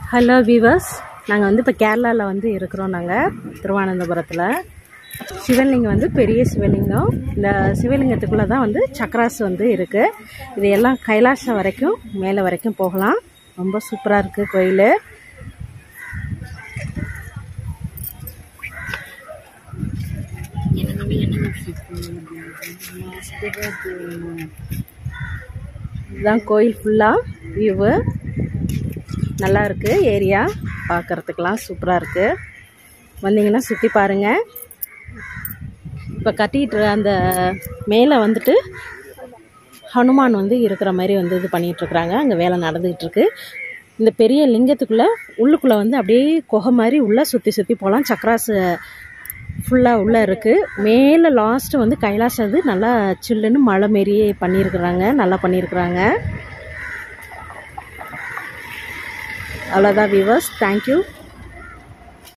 hello viewers நாங்கள் வந்து இப்போ கேரளாவில் வந்து இருக்கிறோம் நாங்கள் திருவானந்தபுரத்தில் சிவலிங்கம் வந்து பெரிய சிவலிங்கம் இந்த சிவலிங்கத்துக்குள்ளே தான் வந்து சக்கராஸ் வந்து இருக்குது இது எல்லாம் கைலாசம் வரைக்கும் மேலே வரைக்கும் போகலாம் ரொம்ப சூப்பராக இருக்குது கோயில் இதுதான் கோயில் ஃபுல்லாக வியூவு நல்லா இருக்கு ஏரியா பார்க்குறதுக்கெலாம் சூப்பராக இருக்குது வந்தீங்கன்னா சுற்றி பாருங்கள் இப்போ கட்டிட்டு அந்த மேலே வந்துட்டு ஹனுமான் வந்து இருக்கிற மாதிரி வந்து இது பண்ணிகிட்ருக்குறாங்க அங்கே வேலை நடந்துக்கிட்டு இருக்கு இந்த பெரிய லிங்கத்துக்குள்ளே உள்ளுக்குள்ளே வந்து அப்படியே குகை மாதிரி உள்ளே சுற்றி சுற்றி போகலாம் சக்கராசு ஃபுல்லாக உள்ளே இருக்குது மேலே லாஸ்ட்டு வந்து கைலாசம் இது நல்லா சில்லுன்னு மழை மாரி பண்ணியிருக்கிறாங்க நல்லா பண்ணியிருக்கிறாங்க அவ்வளோதான் வியூவர்ஸ் தேங்க்யூ